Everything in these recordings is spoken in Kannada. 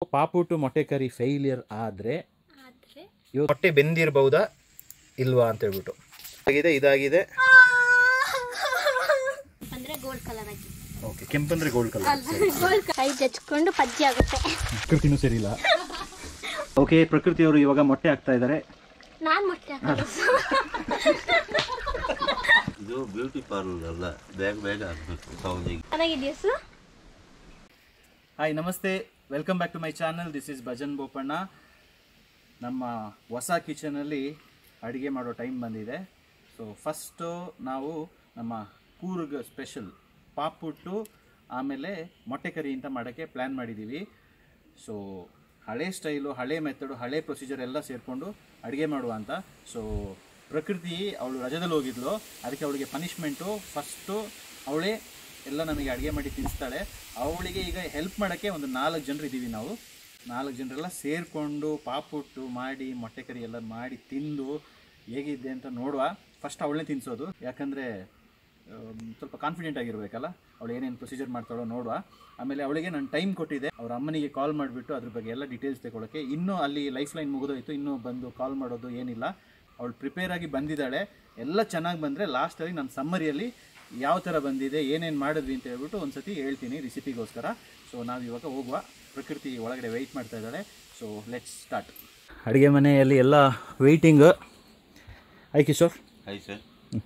ಪಾಪುಟ್ಟು ಮೊಟ್ಟೆ ಕರಿ ಫೇಲಿಯರ್ ಆದರೆ ಆದರೆ ಇವತ್ತು ಮೊಟ್ಟೆ ಬೆಂದಿರಬಹುದಾ ಇಲ್ವಾ ಅಂತ ಹೇಳ್ಬಿಟ್ಟು ಇದಾಗಿದೆ ಇದಾಗಿದೆ ಅಂದರೆ ಗೋಲ್ಡ್ ಕಲರ್ ಆಗಿ ಓಕೆ ಕೆಂಪಂದ್ರೆ ಗೋಲ್ಡ್ ಕಲರ್ ಗೋಲ್ಡ್ ಕೈ ಜಚ್ಕೊಂಡು ಪಜ್ಜಿ ಆಗುತ್ತೆ ಪ್ರಕೃತಿನೂ ಸರಿ ಇಲ್ಲ ಓಕೆ ಪ್ರಕೃತಿಯವರು ಇವಾಗ ಮೊಟ್ಟೆ ಹಾಕ್ತಾ ಇದ್ದಾರೆ ನಾನು ಮೊಟ್ಟೆ ಹಾಕೋದು ಇದು ಬ್ಯೂಟಿ ಪಾರ್ಲರ್ ಅಲ್ಲ ಬೇಗ ಬೇಗ ಆಗಬೇಕು ಸೌಂದಿಗೆ ಚೆನ್ನಾಗಿದೆಯಾ ಸು ಹಾಯ್ ನಮಸ್ತೆ welcome back to my channel this is Bhajan Bopanna ನಮ್ಮ ಹೊಸ ಕಿಚನಲ್ಲಿ ಅಡುಗೆ ಮಾಡೋ ಟೈಮ್ ಬಂದಿದೆ ಸೊ ಫಸ್ಟು ನಾವು ನಮ್ಮ ಕೂರ್ಗ್ ಸ್ಪೆಷಲ್ ಪಾಪುಟ್ಟು ಆಮೇಲೆ ಮೊಟ್ಟೆ ಕರಿ ಅಂತ ಮಾಡೋಕ್ಕೆ ಪ್ಲ್ಯಾನ್ ಮಾಡಿದ್ದೀವಿ ಸೊ ಹಳೆ ಸ್ಟೈಲು ಹಳೆ ಮೆಥಡು ಹಳೆ ಪ್ರೊಸೀಜರ್ ಎಲ್ಲ ಸೇರಿಕೊಂಡು ಅಡುಗೆ ಮಾಡುವ ಅಂತ ಸೊ ಪ್ರಕೃತಿ ಅವಳು ರಜದಲ್ಲಿ ಹೋಗಿದ್ಲು ಅದಕ್ಕೆ ಅವಳಿಗೆ ಪನಿಷ್ಮೆಂಟು ಫಸ್ಟು ಅವಳೇ ಎಲ್ಲ ನಮಗೆ ಅಡುಗೆ ಮಾಡಿ ತಿನ್ನಿಸ್ತಾಳೆ ಅವಳಿಗೆ ಈಗ ಹೆಲ್ಪ್ ಮಾಡೋಕ್ಕೆ ಒಂದು ನಾಲ್ಕು ಜನರು ಇದ್ದೀವಿ ನಾವು ನಾಲ್ಕು ಜನರೆಲ್ಲ ಸೇರಿಕೊಂಡು ಪಾಪುಟ್ಟು ಮಾಡಿ ಮೊಟ್ಟೆ ಕರಿ ಎಲ್ಲ ಮಾಡಿ ತಿಂದು ಹೇಗಿದೆ ಅಂತ ನೋಡುವ ಫಸ್ಟ್ ಅವಳನ್ನೇ ತಿನ್ನಿಸೋದು ಯಾಕಂದರೆ ಸ್ವಲ್ಪ ಕಾನ್ಫಿಡೆಂಟ್ ಆಗಿರಬೇಕಲ್ಲ ಅವಳು ಏನೇನು ಪ್ರೊಸೀಜರ್ ಮಾಡ್ತಾಳೋ ನೋಡುವ ಆಮೇಲೆ ಅವಳಿಗೆ ನಾನು ಟೈಮ್ ಕೊಟ್ಟಿದ್ದೆ ಅವ್ರ ಅಮ್ಮನಿಗೆ ಕಾಲ್ ಮಾಡಿಬಿಟ್ಟು ಅದ್ರ ಬಗ್ಗೆ ಎಲ್ಲ ಡೀಟೇಲ್ಸ್ ತಗೊಳ್ಳೋಕ್ಕೆ ಇನ್ನೂ ಅಲ್ಲಿ ಲೈಫ್ ಲೈನ್ ಮುಗಿದೋಯ್ತು ಇನ್ನೂ ಬಂದು ಕಾಲ್ ಮಾಡೋದು ಏನಿಲ್ಲ ಅವಳು ಪ್ರಿಪೇರ್ ಆಗಿ ಬಂದಿದ್ದಾಳೆ ಎಲ್ಲ ಚೆನ್ನಾಗಿ ಬಂದರೆ ಲಾಸ್ಟಲ್ಲಿ ನಾನು ಸಮ್ಮರಿಯಲ್ಲಿ ಯಾವ ಥರ ಬಂದಿದೆ ಏನೇನು ಮಾಡಿದ್ವಿ ಅಂತ ಹೇಳ್ಬಿಟ್ಟು ಒಂದು ಸತಿ ಹೇಳ್ತೀನಿ ರೆಸಿಪಿಗೋಸ್ಕರ ಸೊ ನಾವು ಇವಾಗ ಹೋಗುವ ಪ್ರಕೃತಿ ಒಳಗಡೆ ವೆಯ್ಟ್ ಮಾಡ್ತಾ ಇದ್ದಾಳೆ ಸೊ ಲೆಟ್ಸ್ ಸ್ಟಾರ್ಟ್ ಅಡುಗೆ ಮನೆಯಲ್ಲಿ ಎಲ್ಲ waiting I Kishore hi sir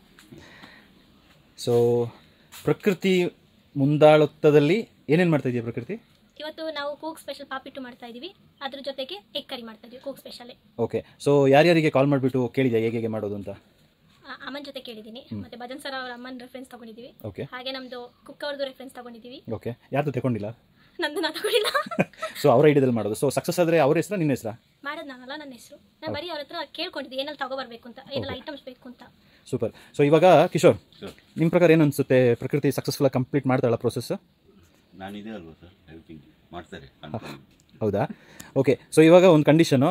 so Prakruthi ಮುಂದಾಳುತ್ತದಲ್ಲಿ ಏನೇನು ಮಾಡ್ತಾ ಇದೆಯಾ ಪ್ರಕೃತಿ ಇವತ್ತು ನಾವು ಕೂಕ್ ಸ್ಪೆಷಲ್ ಪಾಪಿಟ್ಟು ಮಾಡ್ತಾ ಇದೀವಿ ಅದ್ರ ಜೊತೆಗೆ ಎಗ್ ಕರಿ ಮಾಡ್ತಾ ಇದೀವಿ ಕೂಕ್ ಸ್ಪೆಷಲ್ ಓಕೆ ಸೊ ಯಾರ್ಯಾರಿಗೆ ಕಾಲ್ ಮಾಡಿಬಿಟ್ಟು ಕೇಳಿದೆ ಹೇಗೆ ಹೇಗೆ ಮಾಡೋದು ಅಂತ ಅಮ್ಮನ ಜೊತೆ ಕೇಳಿದ್ದೀನಿ ಮತ್ತೆ ಭಜನ್ ಸರ್ ಅವ್ರ ಅಮ್ಮನ ರೆಫರೆನ್ಸ್ ತಗೊಂಡಿದ್ದೀವಿ ಓಕೆ ಹಾಗೆ ನಮ್ದು ಕುಕ್ ಅವ್ರದ್ದು ರೆಫರೆನ್ಸ್ ತಗೊಂಡಿದ್ದೀವಿ ಓಕೆ ಯಾರ್ದು ತಗೊಂಡಿಲ್ಲ ನಂದು ನಾ ತಗೊಂಡಿಲ್ಲ ಸೊ ಅವರ ಐಡಿಯಾದಲ್ಲಿ ಮಾಡೋದು ಸೊ ಸಕ್ಸಸ್ ಆದರೆ ಅವ್ರ ಹೆಸರ ನಿನ್ನ ಹೆಸರಾ ಮಾಡೋದು ನಾನಲ್ಲ ನನ್ನ ಹೆಸರು ನಾನು ಬರೀ ಅವ್ರ ಹತ್ರ ಕೇಳ್ಕೊಂಡಿದ್ದೆ ಏನೆಲ್ಲ ತಗೋಬರ್ಬೇಕು ಅಂತ ಏನೆಲ್ಲ ಐಟಮ್ಸ್ ಬೇಕು ಅಂತ ಸೂಪರ್ ಸೊ ಇವಾಗ ಕಿಶೋರ್ ಸರ್ ನಿಮ್ಮ ಪ್ರಕಾರ ಏನು ಅನಿಸುತ್ತೆ ಪ್ರಕೃತಿ ಸಕ್ಸಸ್ಫುಲ್ ಕಂಪ್ಲೀಟ್ ಮಾಡ್ತಾಳ ಪ್ರೊಸೆಸ್ ನಾನಿದೆ ಅಲ್ವಾ ಸರ್ ಹೆಲ್ಪಿಂಗ್ ಮಾಡ್ತಾರೆ ಅನ್ಕೊಂಡು ಹೌದಾ ಓಕೆ ಸೊ ಇವಾಗ ಒಂದು ಕಂಡೀಷನು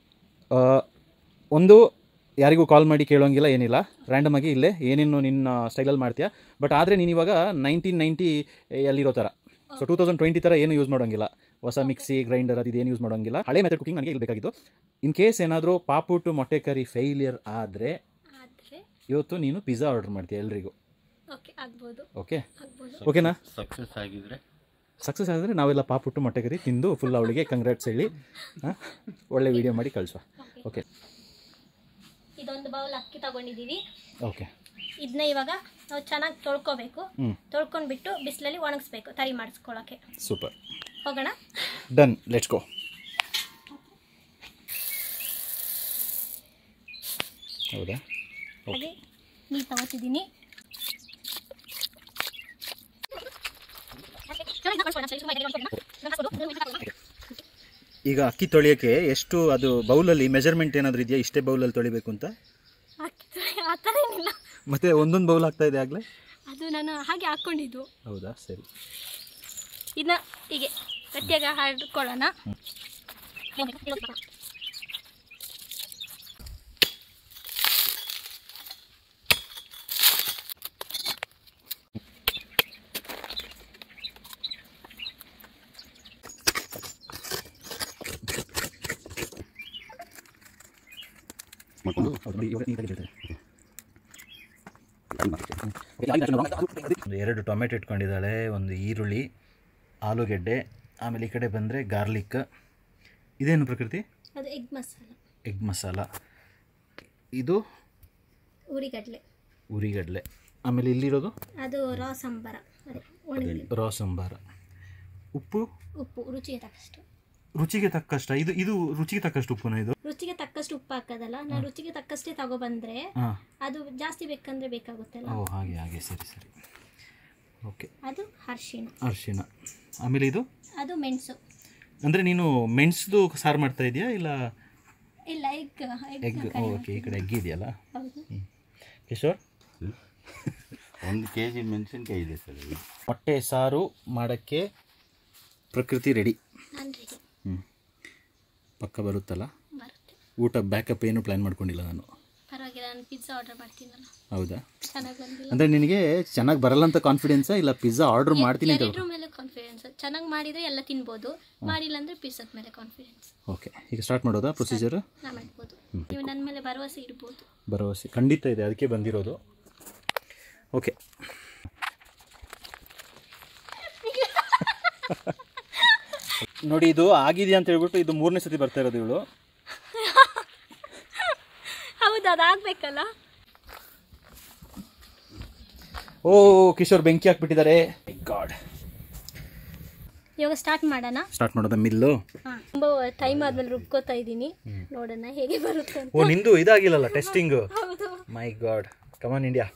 ಒಂದು ಯಾರಿಗೂ ಕಾಲ್ ಮಾಡಿ ಕೇಳೋಂಗಿಲ್ಲ ಏನಿಲ್ಲ ರ್ಯಾಂಡಮ್ ಆಗಿ ಇಲ್ಲೇ ಏನೇನು ನಿನ್ನ ಸ್ಟೈಲಲ್ಲಿ ಮಾಡ್ತೀಯಾ ಬಟ್ ಆದರೆ ನೀನು ಇವಾಗ ನೈನ್ಟೀನ್ ನೈಂಟಿ ಅಲ್ಲಿರೋ ಥರ ಸೊ ಟೂ ತೌಸಂಡ್ ಟ್ವೆಂಟಿ ಥರ ಏನು ಯೂಸ್ ಮಾಡೋಂಗಿಲ್ಲ ಹೊಸ ಮಿಕ್ಸಿ ಗ್ರೈಂಡರ್ ಅದು ಏನು ಯೂಸ್ ಮಾಡೋಂಗಿಲ್ಲ ಹಳೆ ಮೆಥಡ್ ಕುಕಿಂಗ್ ನನಗೆ ಇಲ್ಲಿ ಬೇಕಾಗಿತ್ತು ಇನ್ ಕೇಸ್ ಏನಾದರೂ ಪಾಪುಟ್ಟು ಮೊಟ್ಟೆ ಕರಿ ಫೇಲಿಯರ್ ಆದರೆ ಆದರೆ ಇವತ್ತು ನೀನು ಪಿಜ್ಜಾ ಆರ್ಡರ್ ಮಾಡ್ತೀಯ ಎಲ್ರಿಗೂ ಓಕೆ ಆಗ್ಬೋದು ಓಕೆ ಆಗ್ಬೋದು ಓಕೆನಾ ಸಕ್ಸಸ್ ಆಗಿದ್ರೆ ಸಕ್ಸಸ್ ಆದರೆ ನಾವೆಲ್ಲ ಪಾಪುಟ್ಟು ಮೊಟ್ಟೆ ಕರಿ ತಿಂದು ಫುಲ್ ಅವಳಿಗೆ ಕಂಗ್ರಾಟ್ಸ್ ಹೇಳಿ ಆ, ಒಳ್ಳೆ ವಿಡಿಯೋ ಮಾಡಿ ಕಳಿಸುವ ಓಕೆ ಇದೊಂದು ಬೌಲ್ ಅಕ್ಕಿ ತಗೊಂಡಿದ್ದೀವಿ ಓಕೆ ಇದನ್ನ ಇವಾಗ ನಾವು ಚೆನ್ನಾಗಿ ತೊಳ್ಕೊಬೇಕು ಹ್ಞೂ ತೊಳ್ಕೊಂಡ್ಬಿಟ್ಟು ಬಿಸಿಲಲ್ಲಿ ಒಣಗಿಸ್ಬೇಕು ತರಿ ಮಾಡಿಸ್ಕೊಳ್ಳೋಕೆ ಸೂಪರ್ ಹೋಗೋಣ ಡನ್ ಲೆಟ್ಸ್ ಗೋ ಹೌದಾ ಹಾಗೆ ನೀರು ತಗೋತಿದ್ದೀನಿ ಈಗ ಅಕ್ಕಿ ತೊಳೆಯೋಕ್ಕೆ ಎಷ್ಟು ಅದು ಬೌಲಲ್ಲಿ ಮೆಜರ್ಮೆಂಟ್ ಏನಾದರೂ ಇದೆಯಾ ಇಷ್ಟೇ ಬೌಲಲ್ಲಿ ತೊಳಿಬೇಕು ಅಂತ ಆ ಥರ ಏನಿಲ್ಲ ಮತ್ತೆ ಒಂದೊಂದು ಬೌಲ್ ಆಗ್ತಾ ಇದೆ ಆಗಲೇ ಅದು ನಾನು ಹಾಗೆ ಹಾಕ್ಕೊಂಡಿದ್ದು ಹೌದಾ ಸರಿ ಇದನ್ನ ಹೀಗೆ ಗಟ್ಟಿಯಾಗಿ ಹಾಡ್ಕೊಳ್ಳೋಣ ಮಾಡ್ಕೊಂಡು ಒಂದು ಎರಡು ಟೊಮೆಟೊ ಇಟ್ಕೊಂಡಿದ್ದಾಳೆ ಒಂದು ಈರುಳ್ಳಿ ಆಲೂಗೆಡ್ಡೆ ಆಮೇಲೆ ಈ ಕಡೆ ಬಂದರೆ ಗಾರ್ಲಿಕ್ ಇದೇನು ಪ್ರಕೃತಿ ಅದು ಎಗ್ ಮಸಾಲ ಎಗ್ ಮಸಾಲ ಇದು ಉರಿಗಡ್ಲೆ ಉರಿಗಡಲೆ ಆಮೇಲೆ ಇಲ್ಲಿರೋದು ಅದು ರಾ ಸಂಬಾರ ಅದೇ ಒಣಗಿ ರಾ ಸಂಬಾರ ಉಪ್ಪು ಉಪ್ಪು ರುಚಿಗೆ ತಕ್ಕಷ್ಟು ರುಚಿಗೆ ತಕ್ಕಷ್ಟ ಇದು ಇದು ರುಚಿಗೆ ತಕ್ಕಷ್ಟು ಉಪ್ಪುನ ಇದು ರುಚಿಗೆ ತಕ್ಕಷ್ಟು ಉಪ್ಪು ಹಾಕೋದಲ್ಲ ನಾನು ರುಚಿಗೆ ತಕ್ಕಷ್ಟೇ ತಗೊಬಂದ್ರೆ ಹಾಂ ಅದು ಜಾಸ್ತಿ ಬೇಕಂದ್ರೆ ಬೇಕಾಗುತ್ತಲ್ಲ ಓ ಹಾಗೆ ಹಾಗೆ ಸರಿ ಸರಿ ಓಕೆ ಅದು ಅರಿಶಿಣ ಅರಿಶಿಣ ಆಮೇಲೆ ಇದು ಅದು ಮೆಣಸು ಅಂದರೆ ನೀನು ಮೆಣಸ್ದು ಸಾರು ಮಾಡ್ತಾ ಇದೆಯಾ ಇಲ್ಲ ಇಲ್ಲ ಎಗ್ ಎಗ್ ಓಕೆ ಈ ಕಡೆ ಎಗ್ ಇದೆಯಲ್ಲ ಹೌದು ಕಿಶೋರ್ ಒಂದು ಕೆ ಜಿ ಮೆಣಸಿನ್ಕಾಯಿ ಇದೆ ಸರ್ ಇದು. ಮೊಟ್ಟೆ ಸಾರು ಮಾಡೋಕ್ಕೆ ಪ್ರಕೃತಿ ರೆಡಿ ನಾನು ರೆಡಿ ಹ್ಞೂ ಪಕ್ಕ ಬರುತ್ತಲ್ಲ ಬರುತ್ತೆ ಊಟ ಬ್ಯಾಕಪ್ ಏನು ಪ್ಲ್ಯಾನ್ ಮಾಡ್ಕೊಂಡಿಲ್ಲ ನಾನು ಪರವಾಗಿಲ್ಲ ನಾನು ಪಿಜ್ಜಾ ಆರ್ಡರ್ ಮಾಡ್ತೀನಲ್ಲ ಹೌದಾ ಚೆನ್ನಾಗಿ ಬಂದಿಲ್ಲ ಅಂದರೆ ನಿನಗೆ ಚೆನ್ನಾಗಿ ಬರಲ್ಲ ಅಂತ ಕಾನ್ಫಿಡೆನ್ಸಾ ಇಲ್ಲ ಪಿಜ್ಜಾ ಆರ್ಡರ್ ಮಾಡ್ತೀನಿ ಅಂತ ಎರಡರ ಮೇಲೆ ಕಾನ್ಫಿಡೆನ್ಸ್ ಚೆನ್ನಾಗಿ ಮಾಡಿದ್ರೆ ಎಲ್ಲ ತಿನ್ಬೋದು ಮಾಡಿಲ್ಲ ಅಂದ್ರೆ ಪಿಜ್ಜಾದ ಮೇಲೆ ಕಾನ್ಫಿಡೆನ್ಸ್ ಓಕೆ ಈಗ ಸ್ಟಾರ್ಟ್ ಮಾಡೋದಾ ಪ್ರೊಸೀಜರ್ ನಾ ಮಾಡ್ಬೋದು ನೀವು ನನ್ನ ಮೇಲೆ ಭರವಸೆ ಇಡ್ಬೋದು ಭರವಸೆ ಖಂಡಿತ ಇದೆ ಅದಕ್ಕೆ ಬಂದಿರೋದು ಓಕೆ ನೋಡಿ ಇದು ಆಗಿದೆಯಾ ಅಂತ ಹೇಳ್ಬಿಟ್ಟು ಇದು ಮೂರನೇ ಸತಿ ಬರ್ತಾ ಇರೋದು ಇವಳು ಹೌದು ಅದಾಗಬೇಕಲ್ಲ ಓ ಕಿಶೋರ್ ಬೆಂಕಿ ಹಾಕ್ಬಿಟ್ಟಿದ್ದಾರೆ ಗಾಡ್ ಇವಾಗ ಸ್ಟಾರ್ಟ್ ಮಾಡೋಣ ಸ್ಟಾರ್ಟ್ ಮಾಡೋದ ಮಿಲ್ಲು ತುಂಬ ಟೈಮ್ ಆದ್ಮೇಲೆ ರುಬ್ಕೋತಾ ಇದ್ದೀನಿ ನೋಡೋಣ ಹೇಗೆ ಬರುತ್ತೆ ಅಂತ ಓ ನಿಂದು ಇದಾಗಿಲ್ಲಲ್ಲ ಟೆಸ್ಟಿಂಗ್ ಹೌದು ಮೈ ಗಾಡ್ ಕಮಾನ್ ಇಂಡಿಯಾ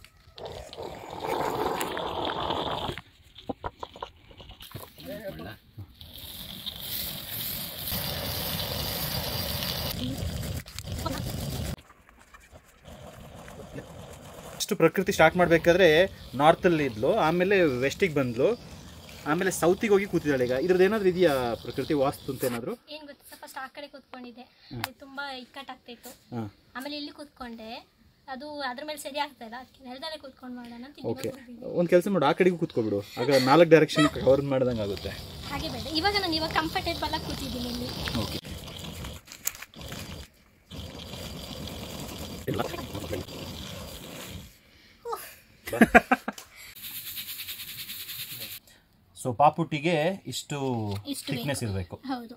ಅಷ್ಟು ಪ್ರಕೃತಿ ಸ್ಟಾರ್ಟ್ ಮಾಡಬೇಕಾದ್ರೆ ನಾರ್ತಲ್ಲಿ ಇದ್ಲು ಆಮೇಲೆ ವೆಸ್ಟಿಗೆ ಬಂದ್ಲು ಆಮೇಲೆ ಸೌತಿಗೆ ಹೋಗಿ ಕೂತಿದ್ದಾಳೆ ಈಗ ಇದ್ರದ್ದು ಏನಾದ್ರು ಇದೆಯಾ ಪ್ರಕೃತಿ ವಾಸ್ತು ಅಂತ ಏನಾದ್ರು ಏನು ಗೊತ್ತಾ ಫಸ್ಟ್ ಆ ಕಡೆ ಕೂತ್ಕೊಂಡಿದ್ದೆ ಅದು ತುಂಬಾ ಇಕ್ಕಟ್ಟಾಗ್ತಿತ್ತು ಹಾಂ ಆಮೇಲೆ ಇಲ್ಲಿ ಕೂತ್ಕೊಂಡೆ ಅದು ಅದ್ರ ಮೇಲೆ ಸರಿ ಆಗ್ತಾ ಇಲ್ಲ ಅದಕ್ಕೆ ನೆಲದಲ್ಲೇ ಕೂತ್ಕೊಂಡು ಮಾಡೋಣ ಅಂತ ಓಕೆ ಇವಾಗ ಕೂತಿದ್ದೀನಿ. ಒಂದು ಕೆಲಸ ಮಾಡು ಆ ಕಡೆಗೂ ಕೂತ್ಕೊಬಿಡು ಆಗ ನಾಲ್ಕು ಡೈರೆಕ್ಷನ್ ಕವರ್ ಮಾಡ್ದಂಗೆ ಆಗುತ್ತೆ ಹಾಗೆ ಬೇಡ ಇವಾಗ ನಾನು ಇವಾಗ ಕಂಫರ್ಟೇಬಲ್ ಆಗಿ ಕೂತಿದ್ದೀನಿ ಇಲ್ಲಿ ಓಕೆ ಸೊ ಪಾಪುಟ್ಟಿಗೆ ಇಷ್ಟು ಇಷ್ಟು ಥಿಕ್ನೆಸ್ ಇರಬೇಕು ಹೌದು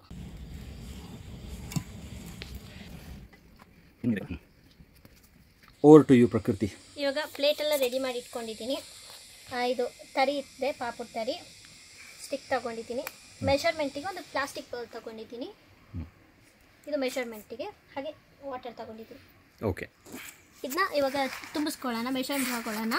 ಓವರ್ ಟು ಯು ಪ್ರಕೃತಿ ಇವಾಗ ಪ್ಲೇಟ್ ಎಲ್ಲ ರೆಡಿ ಮಾಡಿ ಇಟ್ಕೊಂಡಿದ್ದೀನಿ ಆ, ಇದು ತರಿ ಇದೆ ಪಾಪುಟ್ ತರಿ ಸ್ಟಿಕ್ ತಗೊಂಡಿದ್ದೀನಿ ಮೆಷರ್ಮೆಂಟಿಗೆ ಒಂದು ಪ್ಲಾಸ್ಟಿಕ್ ಬೌಲ್ ತಗೊಂಡಿದ್ದೀನಿ ಇದು ಮೆಷರ್ಮೆಂಟಿಗೆ ಹಾಗೆ ವಾಟರ್ ತಗೊಂಡಿದ್ದೀನಿ ಓಕೆ ಇದನ್ನ ಇವಾಗ ತುಂಬಿಸ್ಕೊಳ್ಳೋಣ ಮೆಷರ್ಮೆಂಟ್ ಹಾಕೊಳ್ಳೋಣ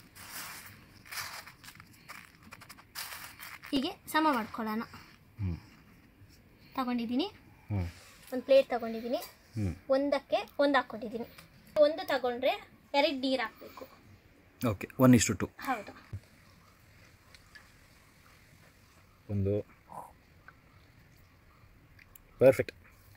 ಹೀಗೆ ಸಮ ಮಾಡ್ಕೊಳ್ಳೋಣ ಹ್ಞೂ ತಗೊಂಡಿದ್ದೀನಿ ಹ್ಞೂ ಒಂದು ಪ್ಲೇಟ್ ತಗೊಂಡಿದ್ದೀನಿ ಹ್ಞೂ ಒಂದಕ್ಕೆ ಒಂದು ಹಾಕ್ಕೊಂಡಿದ್ದೀನಿ ಒಂದು ತಗೊಂಡ್ರೆ ಎರಡು ನೀರು ಹಾಕಬೇಕು ಓಕೆ ಒನ್ ಇಷ್ಟು ಟು ಹೌದು ಒಂದು ಪರ್ಫೆಕ್ಟ್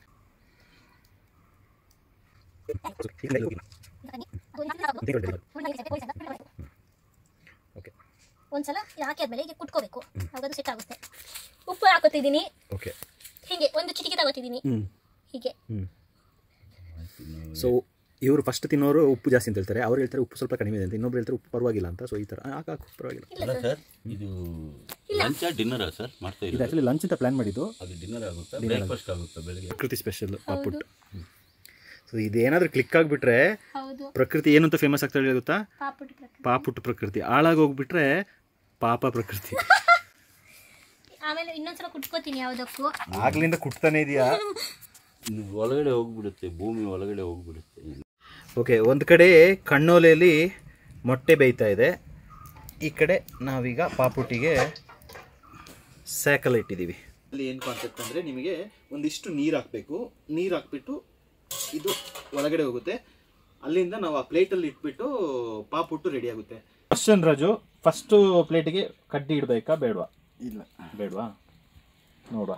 ಓಕೆ ಒಂದ್ಸಲ ಇದು ಹಾಕಿದ್ಮೇಲೆ ಹೀಗೆ ಕುಟ್ಕೋಬೇಕು ಆಗ ಅದು ಸೆಟ್ ಆಗುತ್ತೆ ಉಪ್ಪು ಹಾಕೋತಿದ್ದೀನಿ ಓಕೆ ಹೀಗೆ ಒಂದು ಚಿಟಿಕೆ ತಗೋತಿದ್ದೀನಿ ಹ್ಞೂ ಹೀಗೆ ಹ್ಞೂ ಸೊ ಇವರು ಫಸ್ಟ್ ತಿನ್ನೋರು ಉಪ್ಪು ಜಾಸ್ತಿ ಅಂತ ಹೇಳ್ತಾರೆ ಅವ್ರು ಹೇಳ್ತಾರೆ ಉಪ್ಪು ಸ್ವಲ್ಪ ಕಡಿಮೆ ಇದೆ ಅಂತ ಇನ್ನೊಬ್ರು ಹೇಳ್ತಾರೆ ಉಪ್ಪು ಪರವಾಗಿಲ್ಲ ಅಂತ ಸೊ ಈ ಥರ ಹಾಕು ಹಾಕು ಪರವಾಗಿಲ್ಲ ಅಲ್ಲ ಸರ್ ಇದು ಲಂಚ ಡಿನ್ನರಾ ಸರ್ ಮಾಡ್ತಾ ಇದು ಇರೋದು ಆ್ಯಕ್ಚುಲಿ ಲಂಚ್ ಅಂತ ಪ್ಲಾನ್ ಮಾಡಿದ್ದು ಅದು ಡಿನ್ನರ್ ಆಗುತ್ತಾ ಬ್ರೇಕ್ಫಾಸ್ಟ್ ಆಗುತ್ತಾ ಬೆಳಗ್ಗೆ ಪ್ರಕೃತಿ ಸ್ಪೆಷಲ್ ಪಾಪುಟ್ ಸೊ ಇದೇನಾದರೂ ಕ್ಲಿಕ್ ಆಗಿಬಿಟ್ರೆ ಹೌದು ಪ್ರಕೃತಿ ಏನು ಅಂತ ಫೇಮಸ್ ಆಗ್ತಾ ಗೊತ್ತಾ ಪಾಪುಟ್ ಪ್ರಕಾರ ಪಾಪುಟ್ ಪ್ರಕೃತಿ ಹಾಳಾಗಿ ಹೋಗ್ಬಿಟ್ರೆ ಪಾಪ ಪ್ರಕೃತಿ ಆಮೇಲೆ ಇನ್ನೊಂದ್ಸಲ ಕುಟ್ಕೋತೀನಿ ಯಾವುದಕ್ಕೂ ಆಗ್ಲಿಂದ ಕುಟ್ತಾನೆ ಇದೆಯಾ ಇದು ಒಳಗಡೆ ಹೋಗ್ಬಿಡುತ್ತೆ ಭೂಮಿ ಒಳಗಡೆ ಹೋಗ್ಬಿಡುತ್ತೆ ಓಕೆ ಒಂದು ಕಡೆ ಕಣ್ಣೋಲೆಯಲ್ಲಿ ಮೊಟ್ಟೆ ಬೇಯ್ತಾ ಇದೆ ಈ ಕಡೆ ನಾವೀಗ ಪಾಪುಟಿಗೆ ಸ್ಯಾಕಲ್ ಇಟ್ಟಿದ್ದೀವಿ ಅಲ್ಲಿ ಏನು ಕಾನ್ಸೆಪ್ಟ್ ಅಂದರೆ ನಿಮಗೆ ಒಂದಿಷ್ಟು ನೀರು ಹಾಕಬೇಕು ನೀರು ಹಾಕ್ಬಿಟ್ಟು ಇದು ಒಳಗಡೆ ಹೋಗುತ್ತೆ ಅಲ್ಲಿಂದ ನಾವು ಆ ಪ್ಲೇಟಲ್ಲಿ ಇಟ್ಬಿಟ್ಟು ಪಾಪುಟ್ಟು ರೆಡಿ ಆಗುತ್ತೆ ಕ್ವಶನ್ ರಾಜು ಫಸ್ಟು ಪ್ಲೇಟಿಗೆ ಕಡ್ಡಿ ಇಡಬೇಕಾ ಬೇಡವಾ ಇಲ್ಲ ಬೇಡವಾ ನೋಡುವ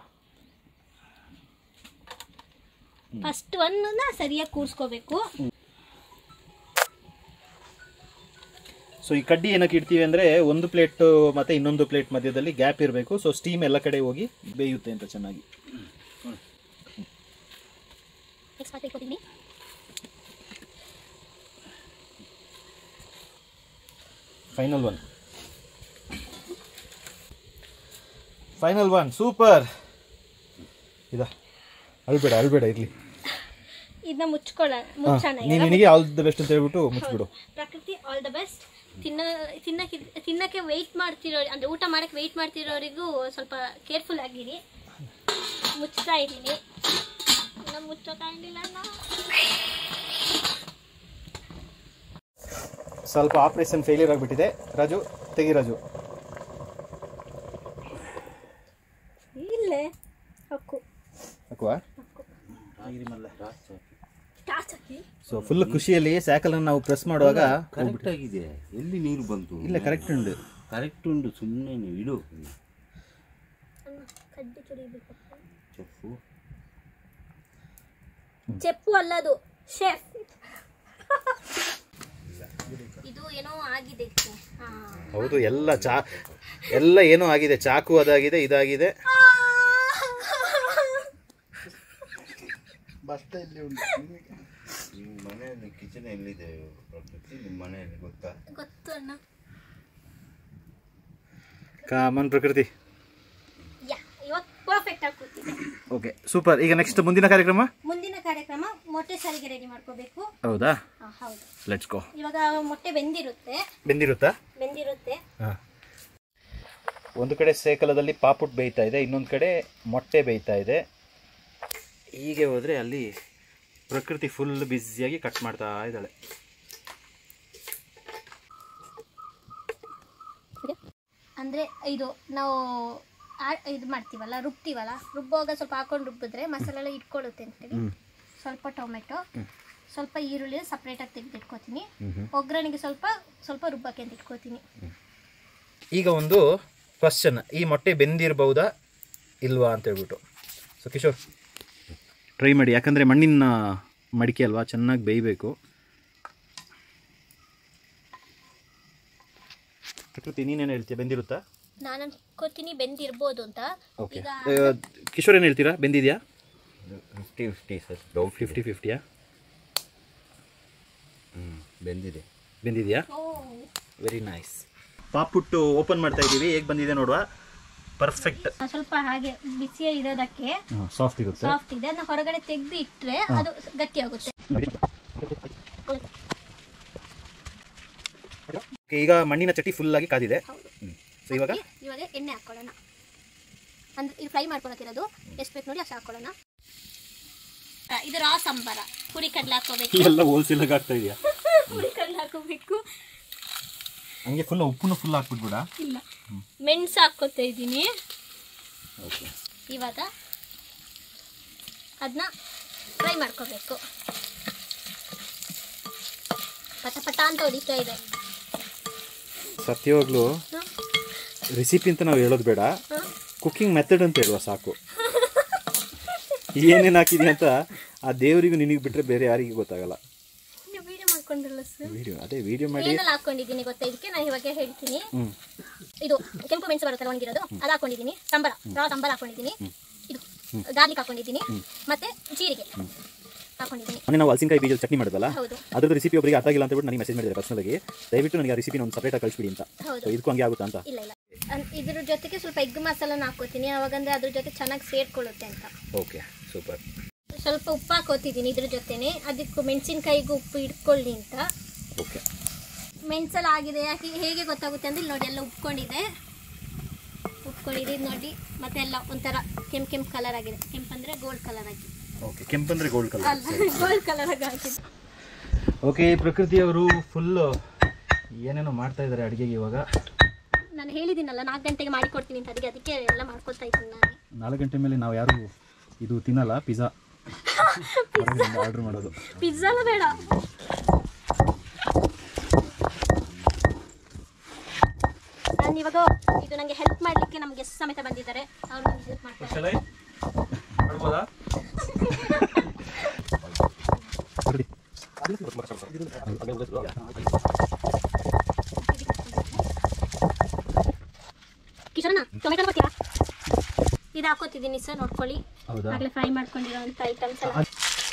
ಫಸ್ಟ್ ಒಂದನ್ನ ಸರಿಯಾಗಿ ಕೂರಿಸ್ಕೋಬೇಕು ಸೊ ಈ ಕಡ್ಡಿ ಏನಕ್ಕೆ ಇಡ್ತೀವಿ ಅಂದರೆ ಒಂದು ಪ್ಲೇಟ್ ಮತ್ತು ಇನ್ನೊಂದು ಪ್ಲೇಟ್ ಮಧ್ಯದಲ್ಲಿ ಗ್ಯಾಪ್ ಇರಬೇಕು ಸೊ ಸ್ಟೀಮ್ ಎಲ್ಲ ಕಡೆ ಹೋಗಿ ಬೇಯುತ್ತೆ ಅಂತ ಚೆನ್ನಾಗಿ ನೆಕ್ಸ್ಟ್ ಮತ್ತೆ ಇಟ್ಕೋತೀನಿ final one final one super ಇದ ಅಳ್ಬೇಡ ಅಳ್ಬೇಡ ಇರಲಿ ಇದನ್ನ ಮುಚ್ಕೊಳ್ಳೋಣ ಮುಚ್ಚೋಣ ನೀನು ನಿನಗೆ ಆಲ್ ದ ಬೆಸ್ಟ್ ಅಂತ ಹೇಳ್ಬಿಟ್ಟು ಮುಚ್ಚಿಬಿಡು ಪ್ರಕೃತಿ ಆಲ್ ದ ಬೆಸ್ಟ್ ತಿನ್ನ ತಿನ್ನಕ್ಕೆ ತಿನ್ನಕ್ಕೆ ವೆಯ್ಟ್ ಮಾಡ್ತಿರೋ ಅಂದರೆ ಊಟ ಮಾಡಕ್ಕೆ ವೆಯ್ಟ್ ಮಾಡ್ತಿರೋರಿಗೂ ಸ್ವಲ್ಪ ಕೇರ್ಫುಲ್ ಆಗಿರಿ ಮುಚ್ತಾ ಇದ್ದೀನಿ ಇನ್ನು ಮುಚ್ಚೋಕ್ಕಾಗಿಲ್ಲ ಸ್ವಲ್ಪ ಆಪರೇಷನ್ ಫೇಲಿಯರ್ ಆಗಿಬಿಟ್ಟಿದೆ ರಾಜು ತೆಗಿ ರಾಜು ಇಲ್ಲೇ ಹಕ್ಕು ಹಾಕುವ ಟಾರ್ಚ್ ಹಾಕಿ ಸೊ ಫುಲ್ ಖುಷಿಯಲ್ಲಿ ಸ್ಯಾಕಲನ್ನು ನಾವು ಪ್ರೆಸ್ ಮಾಡುವಾಗ ಕರೆಕ್ಟ್ ಆಗಿದೆ ಎಲ್ಲಿ ನೀರು ಬಂತು ಇಲ್ಲ ಕರೆಕ್ಟ್ ಉಂಟು ಕರೆಕ್ಟ್ ಉಂಟು ಸುಮ್ಮನೆ ನೀವು ಇಡು ಕಡ್ಡಿ ತುರಿಬೇಕು ಚೆಫು ಚೆಪ್ಪು ಅಲ್ಲದು ಶೆಫ್ ಇದು ಏನೋ ಆಗಿದೆ ಇದಕ್ಕೆ ಹಾ ಹೌದು ಎಲ್ಲ ಚಾ ಎಲ್ಲ ಏನೋ ಆಗಿದೆ ಚಾಕು ಅದಾಗಿದೆ ಇದಾಗಿದೆ ನಿಮ್ಮ ಮನೆಯಲ್ಲಿ ಕಿಚನ್ ಎಲ್ಲಿದೆ ಪ್ರಕೃತಿ ನಿಮ್ಮ ಮನೆಯಲ್ಲಿ ಗೊತ್ತಾ ಗೊತ್ತು ಅಣ್ಣ ಕಾಮನ್ ಪ್ರಕೃತಿ ಯಾ ಇವತ್ತು ಪರ್ಫೆಕ್ಟ್ ಆಗಿ ಕೂತಿದೆ ಓಕೆ ಸೂಪರ್ ಈಗ ನೆಕ್ಸ್ಟ್ ಮುಂದಿನ ಕಾರ್ಯಕ್ರಮ ಮುಂದಿನ ಕಾರ್ಯಕ್ರಮ ಮೊಟ್ಟೆ ಸಾರಿಗೆ ರೆಡಿ ಮಾಡ್ಕೋಬೇಕು ಹೌದಾ ಹಾ, ಹೌದು ಲೆಟ್ಸ್ ಗೋ ಇವಾಗ ಮೊಟ್ಟೆ ಬೆಂದಿರುತ್ತೆ ಬೆಂದಿರುತ್ತಾ ಬೆಂದಿರುತ್ತೆ ಹಾಂ ಒಂದು ಕಡೆ ಸೇಕಲದಲ್ಲಿ ಪಾಪುಟ್ ಬೇಯ್ತಾ ಇದೆ ಇನ್ನೊಂದು ಕಡೆ ಮೊಟ್ಟೆ ಬೇಯ್ತಾ ಇದೆ ಹೀಗೆ ಹೋದರೆ ಅಲ್ಲಿ ಪ್ರಕೃತಿ ಫುಲ್ ಬ್ಯುಸಿಯಾಗಿ ಕಟ್ ಮಾಡ್ತಾ ಇದ್ದಾಳೆ ಅಂದರೆ ಇದು ನಾವು ಆ- ಇದು ಮಾಡ್ತೀವಲ್ಲ ರುಬ್ತೀವಲ್ಲ ರುಬ್ಬುವಾಗ ಸ್ವಲ್ಪ ಹಾಕೊಂಡು ರುಬ್ಬಿದ್ರೆ ಮಸಾಲೆ ಎಲ್ಲ ಇಟ್ಕೊಳ್ಳುತ್ತೆ ಅಂತೇಳಿ ಸ್ವಲ್ಪ ಟೊಮೆಟೊ ಸ್ವಲ್ಪ ಈರುಳ್ಳಿ ಸಪ್ರೇಟಾಗಿ ತೆಗೆದಿಟ್ಕೋತೀನಿ ಒಗ್ಗರಣೆಗೆ ಸ್ವಲ್ಪ ಸ್ವಲ್ಪ ರುಬ್ಬಕ್ಕೆ ಅಂತ ಇಟ್ಕೋತೀನಿ ಈಗ ಒಂದು ಕ್ವಶನ್ ಈ ಮೊಟ್ಟೆ ಬೆಂದಿರಬಹುದಾ ಇಲ್ವಾ ಅಂತ ಹೇಳ್ಬಿಟ್ಟು ಸೊ ಕಿಶೋರ್ ಟ್ರೈ ಮಾಡಿ ಯಾಕಂದರೆ ಮಣ್ಣಿನ ಮಡಿಕೆ ಅಲ್ವಾ ಚೆನ್ನಾಗಿ ಬೇಯಬೇಕು ಪ್ರಕೃತಿ ನೀನೇನು ಹೇಳ್ತೀಯ ಬೆಂದಿರುತ್ತಾ ನಾನು ಅನ್ಕೋತೀನಿ ಬೆಂದಿರ್ಬೋದು ಅಂತ ಓಕೆ ಈಗ ಕಿಶೋರ್ ಏನು ಹೇಳ್ತೀರಾ ಬೆಂದಿದೆಯಾ fifty fifty sir doubt fifty ಫಿಫ್ಟಿಯಾ ಹ್ಞೂ ಬೆಂದಿದೆ ಬೆಂದಿದೆಯಾ ಓ ವೆರಿ ನೈಸ್ ಪಾಪುಟ್ಟು ಓಪನ್ ಮಾಡ್ತಾ ಇದ್ದೀವಿ ಹೇಗೆ ಬಂದಿದೆ ನೋಡುವ ಪರ್ಫೆಕ್ಟ್ ಸ್ವಲ್ಪ ಹಾಗೆ ಬಿಸಿ ಇರೋದಕ್ಕೆ ಸಾಫ್ಟ್ ಇರುತ್ತೆ ಸಾಫ್ಟ್ ಇದೆ ಅದನ್ನ ಹೊರಗಡೆ ತೆಗೆದು ಇಟ್ಟರೆ ಅದು ಗಟ್ಟಿ ಆಗುತ್ತೆ Okay, ಈಗ ಮಣ್ಣಿನ ಚಟ್ಟಿ ಫುಲ್ ಆಗಿ ಕಾದಿದೆ ಸೊ ಇವಾಗ ಇವಾಗ ಎಣ್ಣೆ ಹಾಕೊಳ್ಳೋಣ ಅಂದ್ರೆ ಇದು ಫ್ರೈ ಮಾಡ್ಕೊಳಕ್ಕಿರೋದು ಎಷ್ಟು ಬೇಕು ನೋಡಿ ಅಷ್ಟು ಹಾಕೊಳ್ಳೋಣ ಆ, ಇದು ರಾ ಸಂಬಾರ ಪುರಿ ಕಡ್ಲೆ ಹಾಕೋಬೇಕು ಎಲ್ಲ ಹೋಲ್ಸೇಲ್ ಆಗ್ತಾ ಇದೆಯಾ ಪುರಿ ಕಡ್ಲೆ ಹಾಕೋಬೇಕು ಹಂಗೆ ಫುಲ್ ಉಪ್ಪುನು ಫುಲ್ ಹಾಕ್ಬಿಟ್ಬಿಡ ಇಲ್ಲ ಮೆಣಸು ಹಾಕೋತಾ ಇದ್ದೀನಿ ಓಕೆ ಇವಾಗ ಅದನ್ನ ಫ್ರೈ ಮಾಡ್ಕೋಬೇಕು ಪಟ ಪಟ ಅಂತ ಹೊಡಿತಾ ಇದೆ ಸತ್ಯವಾಗ್ಲೂ ಹ್ಮ್. ರೆಸಿಪಿ ಅಂತ ನಾವು ಹೇಳೋದು ಬೇಡ ಹ್ಮ್. ಕುಕಿಂಗ್ ಮೆಥಡ್ ಅಂತ ಹೇಳುವ ಸಾಕು ಏನೇನು ಹಾಕಿದ್ಯಾ ಅಂತ ಆ ದೇವರಿಗೂ ನಿನಗೆ ಬಿಟ್ಟರೆ ಬೇರೆ ಯಾರಿಗೂ ಗೊತ್ತಾಗಲ್ಲ ನೀವು ವಿಡಿಯೋ ಮಾಡ್ಕೊಂಡ್ರಲ್ಲ ಸರ್ ವಿಡಿಯೋ ಅದೇ ವಿಡಿಯೋ ಮಾಡಿ ಏನೆಲ್ಲ ಹಾಕೊಂಡಿದ್ದೀನಿ ಗೊತ್ತಾ ಇದಕ್ಕೆ ನಾನು ಇವಾಗ ಹೇಳ್ತೀನಿ ಹ್ಞೂ ಇದು ಕೆಂಪು ಮೆಣಸು ಬರುತ್ತಲ್ಲ ಒಣಗಿರೋದು ಅದು ಹಾಕೊಂಡಿದ್ದೀನಿ ಸಂಬಳ ರಾ ಸಂಬಳ ಹಾಕೊಂಡಿದ್ದೀನಿ ಇದು ಗಾರ್ಲಿಕ್ ಹಾಕೊಂಡಿದ್ದೀನಿ ಮತ್ತೆ ಜೀರಿಗೆ ಹಾಕೊಂಡಿದ್ದೀನಿ ಮೊನ್ನೆ ನಾವು ಹಲಸಿನಕಾಯಿ ಬೀಜದ ಚಟ್ನಿ ಮಾಡಿದ್ವಲ್ಲ ಹೌದು ಅದ್ರದ್ದು ರೆಸಿಪಿ ಒಬ್ಬರಿಗೆ ಅರ್ಥ ಆಗಿಲ್ಲ ಅಂತ ಹೇಳ್ಬಿಟ್ಟು ನನಗೆ ಮೆಸೇಜ್ ಮಾಡಿದ್ದಾರೆ ಪರ್ಸನಲಾಗಿ ದಯವಿಟ್ಟು ನನಗೆ ಆ ರೆಸಿಪಿ ಒಂದು ಸಪ್ರೇಟಾಗಿ ಕಳಿಸ್ಬಿಡಿ ಅಂತ ಹೌದು ಸೊ ಇದಕ್ಕೂ ಹಂಗೆ ಆಗುತ್ತಾ ಅಂತ ಇಲ್ಲ ಇಲ್ಲ ಅನ್- ಇದ್ರ ಜೊತೆಗೆ ಸ್ವಲ್ಪ ಎಗ್ ಮಸಾಲನ ಹಾಕೋತೀನಿ ಅವಾಗಂದ್ರೆ ಅದ್ರ ಜೊತೆ ಚೆನ್ನಾಗಿ ಸೇರ್ಕೊಳ್ಳುತ್ತೆ ಅಂತ ಓಕೆ ಸೂಪರ್ ಸ್ವಲ್ಪ ಉಪ್ಪು ಹಾಕೋತಿದ್ದೀನಿ ಇದ್ರ ಜೊತೆನೆ ಅದಕ್ಕೂ ಮೆಣಸಿನ್ಕಾಯಿಗೂ ಉಪ್ಪು ಇಟ್ಕೊಳ್ಳಿ ಅಂತ ಓಕೆ ಮೆಣಸೆಲ್ಲ ಆಗಿದೆ ಯಾಕೆ ಹೇಗೆ ಗೊತ್ತಾಗುತ್ತೆ ಅಂದ್ರೆ ಇಲ್ಲಿ ನೋಡಿ ಎಲ್ಲ ಉಪ್ಕೊಂಡಿದೆ ಉಪ್ಕೊಂಡಿದೆ ಇದು ನೋಡಿ ಮತ್ತೆ ಎಲ್ಲ ಒಂಥರ ಕೆಂಪು ಕೆಂಪು ಕಲರ್ ಆಗಿದೆ ಕೆಂಪಂದ್ರೆ ಗೋಲ್ಡ್ ಕಲರ್ ಆಗಿದೆ ಓಕೆ ಕೆಂಪಂದ್ರೆ ಗೋಲ್ಡ್ ಕಲರ್ ಅಲ್ಲ ಗೋಲ್ಡ್ ಕಲರ್ ಆಗಿ ಆಗಿದೆ ಓಕೆ ಪ್ರಕೃತಿಯವರು ಫುಲ್ಲು ಏನೇನೋ ಮಾಡ್ತಾ ಇದ್ದಾರೆ ಅಡುಗೆಗೆ ಇವಾಗ ನಾನು ಹೇಳಿದ್ದೀನಲ್ಲ ನಾಲ್ಕು ಗಂಟೆಗೆ ಮಾಡಿಕೊಡ್ತೀನಿ ಅಂತ ಅದಕ್ಕೆ ಅದಕ್ಕೆ ಎಲ್ಲ ಮಾಡ್ಕೊತಾ ಇದ್ದೀನಿ ನಾನು ನಾಲ್ಕು ಗಂಟೆ ಮೇಲೆ ನಾವು ಯಾರು ಇದು ತಿನ್ನಲ್ಲ ಪಿಜ್ಜಾ ಆರ್ಡ್ರ್ ಮಾಡೋದು ಪಿಜ್ಜಾನ ಬೇಡ ನಾನು ಇವಾಗ ಇದು ನನಗೆ ಹೆಲ್ಪ್ ಮಾಡಲಿಕ್ಕೆ ನಮ್ಗೆ ಗೆಸ್ಟ್ ಸಮೇತ ಬಂದಿದ್ದಾರೆ ಅವ್ರು ನನಗೆ ಹೆಲ್ಪ್ ಮಾಡ್ತಾರೆ ಕಿಶೋರಣ್ಣ ಟೊಮೆಟೊ ಬರ್ತೀರಾ ಇದು ಹಾಕೋತಿದ್ದೀನಿ ಸರ್ ನೋಡ್ಕೊಳ್ಳಿ ಹೌದಾ ಆಗಲೇ ಫ್ರೈ ಮಾಡ್ಕೊಂಡಿರೋಂಥ ಐಟಮ್ಸ್ ಎಲ್ಲ